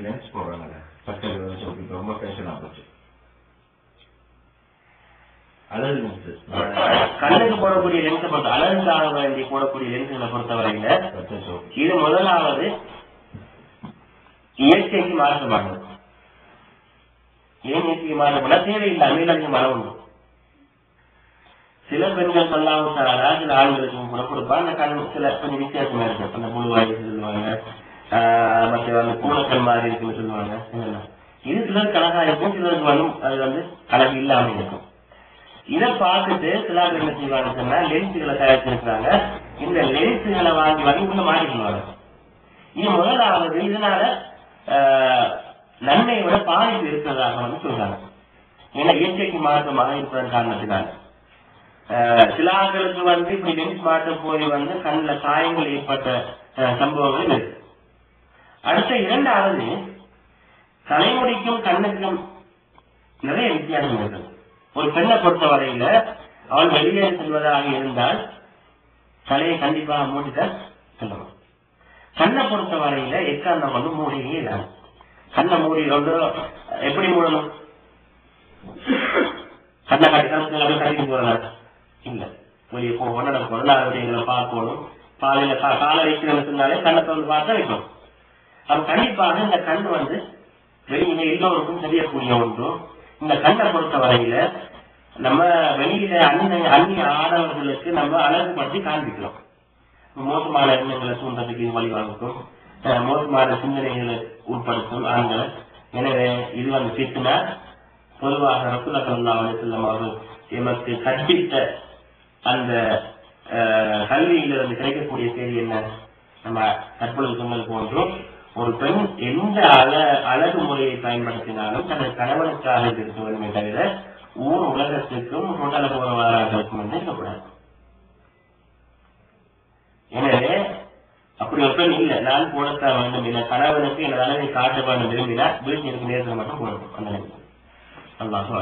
lens போடுறாங்க பச்சை வச்சு இப்ப ரொம்ப ஃபேஷனா போச்சு அழகு லென்ஸ் கண்ணுக்கு போடக்கூடிய லென்ஸை பொறுத்த அழகுக்காக வேண்டி போடக்கூடிய லென்ஸுகளை பொறுத்தவரையில பச்சை சோப்பு இது முதலாவது இயற்கைக்கு மாற்றமானது ஏன் இயற்கைக்கு மாற்றப்பட தேவையில்லை அமீனருக்கு மரம் உண்டு சில பெண்கள் சொல்லாமட்டாரா சில ஆண்களுக்கும் கூட கொடுப்பா அந்த கண் சில கொஞ்சம் வித்தியாசமா இருக்கு அந்த முழுவாய் சொல்லுவாங்க ஆஹ் மற்ற அந்த பூனக்கல் மாதிரி இருக்குன்னு சொல்லுவாங்க இதெல்லாம் இது சிலருக்கு அழகா இருக்கும் சிலருக்கு வந்து அது வந்து அழகு இல்லாம இருக்கும் இதை பார்த்துட்டு சில பேர் என்ன செய்வாங்க சொன்னா லென்ஸுகளை தயாரிச்சிருக்கிறாங்க இந்த லென்ஸுகளை வாங்கி வாங்கி உள்ள மாட்டிக்குவாங்க இது முதலாவது இதனால ஆஹ், நன்மையை விட பாதிப்பு இருக்கிறதாக வந்து சொல்றாங்க ஏன்னா இயற்கைக்கு மாற்றமாக இருப்பதன் காரணத்தினால ஆஹ், சில ஆட்களுக்கு வந்து இப்படி லென்ஸ் மாற்ற போய் வந்து கண்ணில் காயங்கள் ஏற்பட்ட ஆஹ், சம்பவங்கள் இருக்கு அடுத்த இரண்டாவது தலைமுடிக்கும் கண்ணுக்கும் நிறைய வித்தியாசம் இருக்குது ஒரு பெண்ணை பொறுத்த வரையில அவள் வெளியே செல்வதாக இருந்தால் தலையை கண்டிப்பாக மூடிதான் செல்லணும் கண்ணை பொறுத்த வரையில எக்காரணம் கொண்டு மூடியே இல்லை கண்ணை மூடி கொண்டு எப்படி மூடணும் கண்ணை கட்டி கணக்கு அப்படியே கட்டிட்டு போறாங்க இல்ல வெளியே போகணும் நடக்கணும் நாலு விடயங்களை பார்க்கணும் காலையில கா- காலை வைக்கிறேன்னு சொன்னாலே கண்ணை திறந்து பார்த்தா வைக்கணும் அப்ப கண்டிப்பாக இந்த கண் வந்து வெளியில எல்லோருக்கும் தெரியக்கூடிய ஒன்று இந்த கண்ணை பொறுத்த வரையில நம்ம வெளியில அந்நிய அந்நிய ஆடவர்களுக்கு நம்ம அழகுபடுத்தி காண்பிக்கிறோம் மோசமான எண்ணங்களை தூண்டத்துக்கு இது வழிவகுக்கும் அஹ் மோசமான சிந்தனைகளை உட்படுத்தும் ஆண்களை எனவே இது வந்து பித்துனா பொதுவாக ரசூல்லா ஸல்லல்லாஹு அலைஹி வஸல்லம் அவர்கள் எமக்கு கற்பித்த அந்த அஹ், கல்வியிலிருந்து கிடைக்கக்கூடிய செய்தி என்ன நம்ம தற்பொழுது சொன்னது போன்று ஒரு பெண் எந்த அழ அழகு முறையை பயன்படுத்தினாலும் தனது கணவனுக்காக இது இருக்க வேண்டுமே தவிர ஊர் உலகத்துக்கும் உடல போற வாரார்களுக்கும் வந்து இருக்கக்கூடாது எனவே அப்படி ஒரு பெண் இல்லை நான் போடத்தான் வேண்டும் என கணவனுக்கு எனது அளவை காட்ட வேண்டும் விரும்பினால் வீட்டில் இருக்கும் நேரத்தில் மட்டும் போடணும் அந்த நேரத்தில் அல்லாஹ்